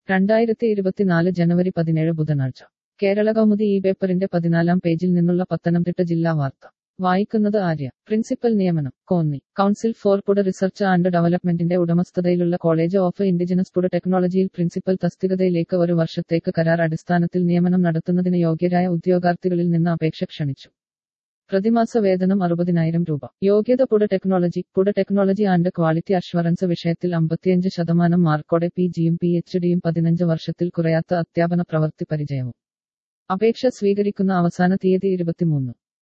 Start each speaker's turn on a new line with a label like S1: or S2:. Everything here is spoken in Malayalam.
S1: രണ്ടായിരത്തി ഇരുപത്തിനാല് ജനുവരി പതിനേഴ് ബുധനാഴ്ച കേരള കൗമുദി ഈ പേപ്പറിന്റെ പതിനാലാം പേജിൽ നിന്നുള്ള പത്തനംതിട്ട ജില്ലാ വാർത്ത വായിക്കുന്നത് ആര്യ പ്രിൻസിപ്പൽ നിയമനം Konni council for food research and ഡെവലപ്മെന്റിന്റെ ഉടമസ്ഥതയിലുള്ള കോളേജ് ഓഫ് ഇൻഡിജിനസ് ഫുഡ് ടെക്നോളജിയിൽ പ്രിൻസിപ്പൽ തസ്തികതയിലേക്ക് ഒരു വർഷത്തേക്ക് കരാർ അടിസ്ഥാനത്തിൽ നിയമനം നടത്തുന്നതിന് യോഗ്യരായ ഉദ്യോഗാർത്ഥികളിൽ നിന്ന് അപേക്ഷ ക്ഷണിച്ചു പ്രതിമാസ വേതനം അറുപതിനായിരം രൂപ യോഗ്യത food technology food technology and quality assurance വിഷയത്തിൽ അമ്പത്തിയഞ്ച് ശതമാനം മാർക്കോടെ പി ജിയും പി എച്ച് ഡിയും പതിനഞ്ച് വർഷത്തിൽ കുറയാത്ത അധ്യാപന പ്രവൃത്തി പരിചയവും അപേക്ഷ സ്വീകരിക്കുന്ന അവസാന തീയതി ഇരുപത്തിമൂന്ന്